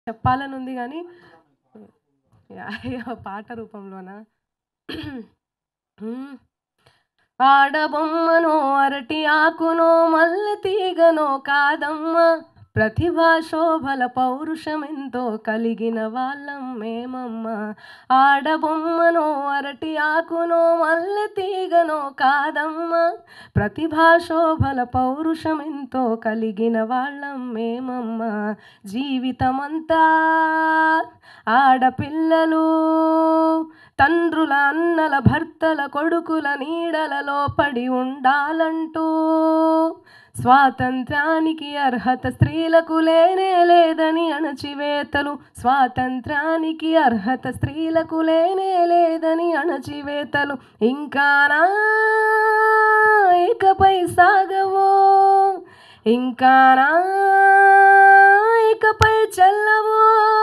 చెప్పాలని ఉంది కానీ యా- పాట రూపంలోనా హ్మ్. ఆడబొమ్మనో అరటి ఆకునో మల్లె తీగనో కాదమ్మ ప్రతిభా శోభల పౌరుషమెంతో కలిగిన వాళ్ళం మేమమ్మ ఆడబొమ్మనో అరటి ఆకునో మల్లె తీగనో కాదమ్మ ప్రతిభా శోభల పౌరుషమెంతో కలిగిన వాళ్ళం మేమమ్మ జీవితమంతా ఆడపిల్లలు తండ్రుల అన్నల భర్తల కొడుకుల నీడలలో పడి ఉండాలంటూ స్వాతంత్రానికి అర్హత స్త్రీలకు లేనే లేదని అణచివేతలు స్వాతంత్రానికి అర్హత స్త్రీలకు లేనే లేదని అణచివేతలు ఇంకానా ఇకపై సాగవో ఇంకానా ఇకపై చల్లవో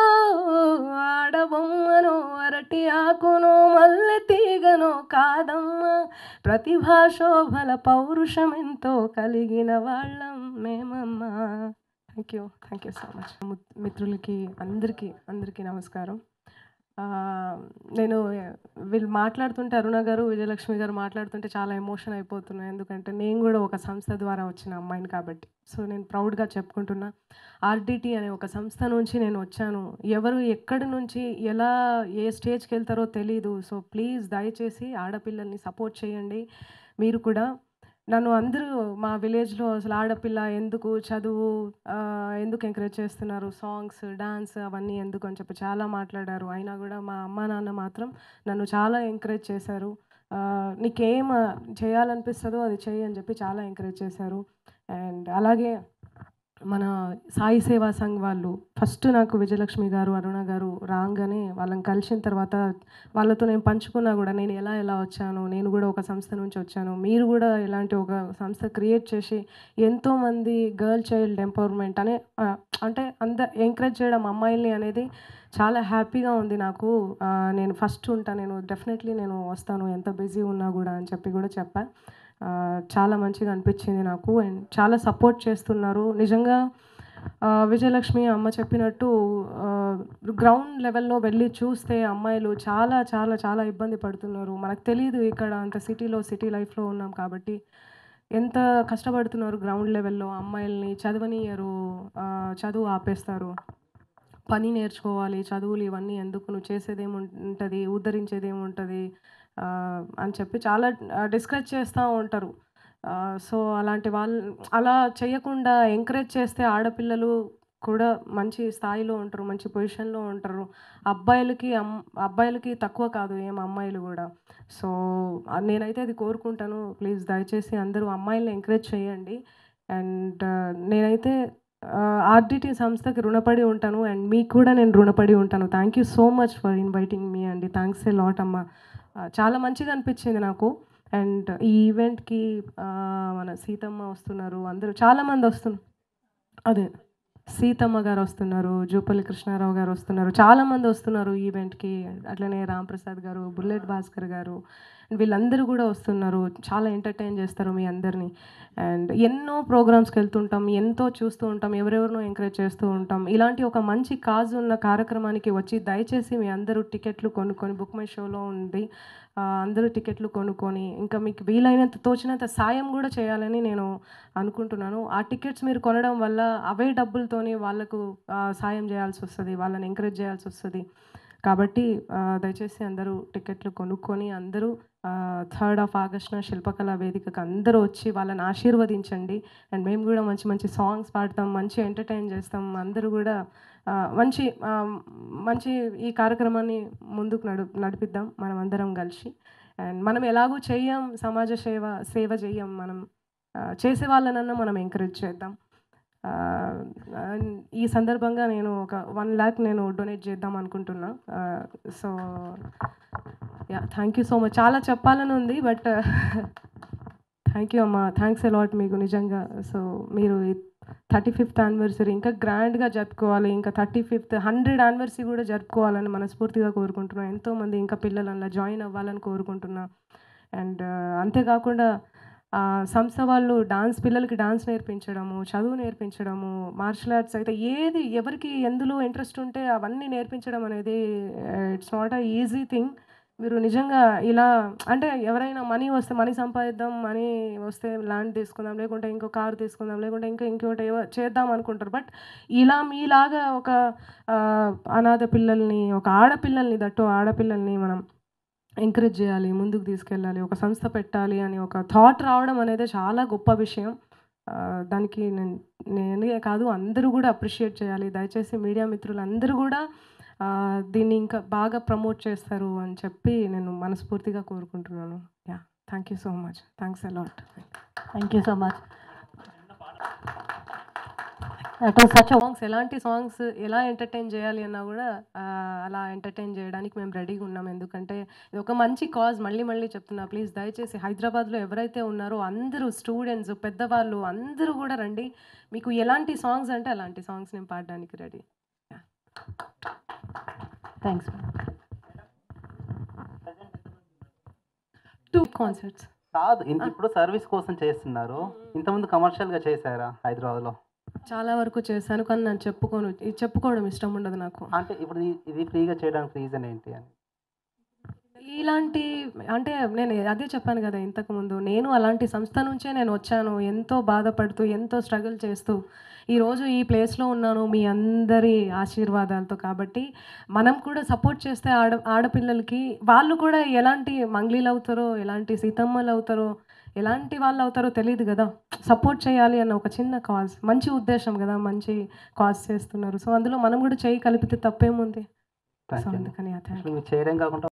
ఆడబొమ్మనో అరటి ఆకునో మల్లె తీగనో కాదమ్మ ప్రతిభా శోభల పౌరుషం ఎంతో కలిగిన వాళ్ళం మేమమ్మ thank you thank you so much మిత్రులకి అందరికీ అందరికీ నమస్కారం ఆ, నేను వీళ్ళు మాట్లాడుతుంటే అరుణ గారు విజయలక్ష్మి గారు మాట్లాడుతుంటే చాలా ఎమోషన్ అయిపోతున్నాను ఎందుకంటే నేను కూడా ఒక సంస్థ ద్వారా వచ్చిన అమ్మాయిని కాబట్టి సో నేను ప్రౌడ్గా చెప్పుకుంటున్నా ఆర్డిటి అనే ఒక సంస్థ నుంచి నేను వచ్చాను ఎవరు ఎక్కడి నుంచి ఎలా ఏ స్టేజ్కి వెళ్తారో తెలీదు సో ప్లీజ్ దయచేసి ఆడపిల్లల్ని సపోర్ట్ చేయండి మీరు కూడా నన్ను అందరూ మా విలేజ్లో అసలు ఆడపిల్ల ఎందుకు చదువు ఆ, ఎందుకు ఎంకరేజ్ చేస్తున్నారు సాంగ్స్ డాన్స్ అవన్నీ ఎందుకు అని చెప్పి చాలా మాట్లాడారు అయినా కూడా మా అమ్మ నాన్న మాత్రం నన్ను చాలా ఎంకరేజ్ చేశారు ఆ, నీకేం చేయాలనిపిస్తుందో అది చెయ్యి అని చెప్పి చాలా ఎంకరేజ్ చేశారు అండ్ అలాగే మన సాయి సేవా సంఘ్ వాళ్ళు ఫస్ట్ నాకు విజయలక్ష్మి గారు అరుణ గారు రాగానే వాళ్ళని కలిసిన తర్వాత వాళ్ళతో నేను పంచుకున్నా కూడా నేను ఎలా ఎలా వచ్చాను నేను కూడా ఒక సంస్థ నుంచి వచ్చాను మీరు కూడా ఇలాంటి ఒక సంస్థ క్రియేట్ చేసి ఎంతోమంది గర్ల్ చైల్డ్ ఎంపవర్మెంట్ అనే ఆ, అంటే అంద ఎంకరేజ్ చేయడం అమ్మాయిల్ని అనేది చాలా హ్యాపీగా ఉంది నాకు ఆ, నేను ఫస్ట్ ఉంటా నేను డెఫినెట్లీ నేను వస్తాను ఎంత బిజీ ఉన్నా కూడా అని చెప్పి కూడా చెప్పా ఆ, చాలా మంచిగా అనిపించింది నాకు అండ్ చాలా సపోర్ట్ చేస్తున్నారు నిజంగా ఆ, విజయలక్ష్మి అమ్మ చెప్పినట్టు గ్రౌండ్ లెవెల్లో వెళ్ళి చూస్తే అమ్మాయిలు చాలా చాలా చాలా ఇబ్బంది పడుతున్నారు మనకు తెలియదు ఇక్కడ అంత సిటీలో సిటీ లైఫ్లో ఉన్నాం కాబట్టి ఎంత కష్టపడుతున్నారు గ్రౌండ్ లెవెల్లో అమ్మాయిల్ని చదవనియరు ఆ, చదువు ఆపేస్తారు పని నేర్చుకోవాలి చదువులు ఇవన్నీ ఎందుకు నువ్వు చేసేది ఏముంటుంది ఉద్ధరించేది ఏముంటుంది ఆ, అని చెప్పి చాలా డిస్కరేజ్ చేస్తూ ఉంటారు ఆ, సో అలాంటి వాళ్ళు అలా చేయకుండా ఎంకరేజ్ చేస్తే ఆడపిల్లలు కూడా మంచి స్థాయిలో ఉంటారు మంచి పొజిషన్లో ఉంటారు అబ్బాయిలకి అమ్ అబ్బాయిలకి తక్కువ కాదు ఏం అమ్మాయిలు కూడా సో ఆ, నేనైతే అది కోరుకుంటాను ప్లీజ్ దయచేసి అందరూ అమ్మాయిల్ని ఎంకరేజ్ చేయండి అండ్ నేనైతే ఆర్డిటి సంస్థకి రుణపడి ఉంటాను అండ్ మీకు కూడా నేను రుణపడి ఉంటాను thank you so much for inviting me అండి థ్యాంక్స్ ఏ లాట్ అమ్మ ఆ, చాలా మంచిగా అనిపించింది నాకు అండ్ ఈ ఈవెంట్కి మన సీతమ్మ వస్తున్నారు అందరూ చాలామంది వస్తున్నారు అదే సీతమ్మ గారు వస్తున్నారు జూపల్లి కృష్ణారావు గారు వస్తున్నారు చాలామంది వస్తున్నారు ఈవెంట్కి అట్లనే రాంప్రసాద్ గారు బుల్లెట్ భాస్కర్ గారు వీళ్ళందరూ కూడా వస్తున్నారు చాలా ఎంటర్టైన్ చేస్తారు మీ అందరినీ అండ్ ఎన్నో ప్రోగ్రామ్స్కి వెళ్తుంటాం ఎంతో చూస్తూ ఉంటాం ఎవరెవరినో ఎంకరేజ్ చేస్తూ ఉంటాం ఇలాంటి ఒక మంచి కాజు ఉన్న కార్యక్రమానికి వచ్చి దయచేసి మీ అందరూ టికెట్లు కొనుక్కొని బుక్ మై షోలో ఉంది ఆ, అందరూ టికెట్లు కొనుక్కొని ఇంకా మీకు వీలైనంత తోచినంత సాయం కూడా చేయాలని నేను అనుకుంటున్నాను ఆ టికెట్స్ మీరు కొనడం వల్ల అవే డబ్బులతోని వాళ్ళకు ఆ, సాయం చేయాల్సి వస్తుంది వాళ్ళని ఎంకరేజ్ చేయాల్సి వస్తుంది కాబట్టి ఆ, దయచేసి అందరూ టికెట్లు కొనుక్కొని అందరూ థర్డ్ ఆఫ్ ఆగస్ట్న శిల్పకళా వేదికకు అందరూ వచ్చి వాళ్ళని ఆశీర్వదించండి అండ్ మేము కూడా మంచి మంచి సాంగ్స్ పాడతాం మంచి ఎంటర్టైన్ చేస్తాం అందరూ కూడా ఆ, మంచి ఆ, మంచి ఈ కార్యక్రమాన్ని ముందుకు నడు నడిపిద్దాం మనం అందరం కలిసి అండ్ మనం ఎలాగూ చెయ్యం సమాజ సేవ సేవ చెయ్యం మనం ఆ, చేసే వాళ్ళనన్నా మనం ఎంకరేజ్ చేద్దాం ఆ, అండ్ ఈ సందర్భంగా నేను ఒక వన్ ల్యాక్ నేను డొనేట్ చేద్దాం అనుకుంటున్నా so yeah thank you so much చాలా చెప్పాలని ఉంది బట్ థ్యాంక్ యూ అమ్మా థ్యాంక్స్ అలాట్ మీకు నిజంగా సో మీరు థర్టీ ఫిఫ్త్ యానివర్సరీ ఇంకా గ్రాండ్గా జరుపుకోవాలి ఇంకా థర్టీ ఫిఫ్త్ హండ్రెడ్ యానివర్సరీ కూడా జరుపుకోవాలని మనస్ఫూర్తిగా కోరుకుంటున్నాను ఎంతోమంది ఇంకా పిల్లలు అలా జాయిన్ అవ్వాలని కోరుకుంటున్నా అండ్ అంతేకాకుండా ఆ, సంస్థ వాళ్ళు డాన్స్ పిల్లలకి డాన్స్ నేర్పించడము చదువు నేర్పించడము మార్షల్ ఆర్ట్స్ అయితే ఏది ఎవరికి ఎందులో ఇంట్రెస్ట్ ఉంటే అవన్నీ నేర్పించడం అనేది it's not a easy thing మీరు నిజంగా ఇలా అంటే ఎవరైనా మనీ వస్తే మనీ సంపాదిద్దాం మనీ వస్తే ల్యాండ్ తీసుకుందాం లేకుంటే ఇంకో కారు తీసుకుందాం లేకుంటే ఇంకా ఇంకోటి ఏవో చేద్దాం అనుకుంటారు బట్ ఇలా మీలాగా ఒక ఆ, అనాథ పిల్లల్ని ఒక ఆడపిల్లల్ని దట్టు ఆడపిల్లల్ని మనం ఎంకరేజ్ చేయాలి ముందుకు తీసుకెళ్ళాలి ఒక సంస్థ పెట్టాలి అని ఒక థాట్ రావడం అనేది చాలా గొప్ప విషయం ఆ, దానికి నేను నేనే కాదు అందరూ కూడా అప్రిషియేట్ చేయాలి దయచేసి మీడియా మిత్రులు అందరూ కూడా ఆ, దీన్ని ఇంకా బాగా ప్రమోట్ చేస్తారు అని చెప్పి నేను మనస్ఫూర్తిగా కోరుకుంటున్నాను yeah thank you so much thanks a lot thank you so much that was such songs ఎలాంటి సాంగ్స్ ఎలా ఎంటర్టైన్ చేయాలి అన్నా కూడా ఆ, అలా ఎంటర్టైన్ చేయడానికి మేము రెడీగా ఉన్నాం ఎందుకంటే ఇది ఒక మంచి కాజ్ మళ్ళీ మళ్ళీ చెప్తున్నా ప్లీజ్ దయచేసి హైదరాబాద్లో ఎవరైతే ఉన్నారో అందరూ స్టూడెంట్స్ పెద్దవాళ్ళు అందరూ కూడా రండి మీకు ఎలాంటి సాంగ్స్ అంటే అలాంటి సాంగ్స్ నేను పాడడానికి రెడీ థ్యాంక్స్ టూ కాన్సర్ట్స్ కాదు ఇంత ఇప్పుడు సర్వీస్ కోసం చేస్తున్నారు ఇంతకుముందు కమర్షియల్ గా చేశారా హైదరాబాద్ లో చాలా వరకు చేశాను కానీ నేను చెప్పుకోను ఇది చెప్పుకోవడం ఇష్టం ఉండదు నాకు అంటే ఇప్పుడు ఇది- ఇది ఫ్రీగా చేయడానికి రీజన్ ఏంటి అని ఇలాంటి అంటే నేను అదే చెప్పాను కదా ఇంతకుముందు నేను అలాంటి సంస్థ నుంచే నేను వచ్చాను ఎంతో బాధపడుతూ ఎంతో స్ట్రగుల్ చేస్తూ ఈరోజు ఈ ప్లేస్లో ఉన్నాను మీ అందరి ఆశీర్వాదాలతో కాబట్టి మనం కూడా సపోర్ట్ చేస్తే ఆడ ఆడపిల్లలకి వాళ్ళు కూడా ఎలాంటి మంగ్లీలు అవుతారో ఎలాంటి సీతమ్మలు అవుతారో ఎలాంటి వాళ్ళు అవుతారో తెలియదు కదా సపోర్ట్ చేయాలి అన్న ఒక చిన్న కాజ్ మంచి ఉద్దేశం కదా మంచి కాజ్ చేస్తున్నారు సో అందులో మనం కూడా చేయి కలిపితే తప్పేముంది సో థ్యాంక్ యూ అందుకని థ్యాంక్ అసలు మీరు చేయడం కాకుండా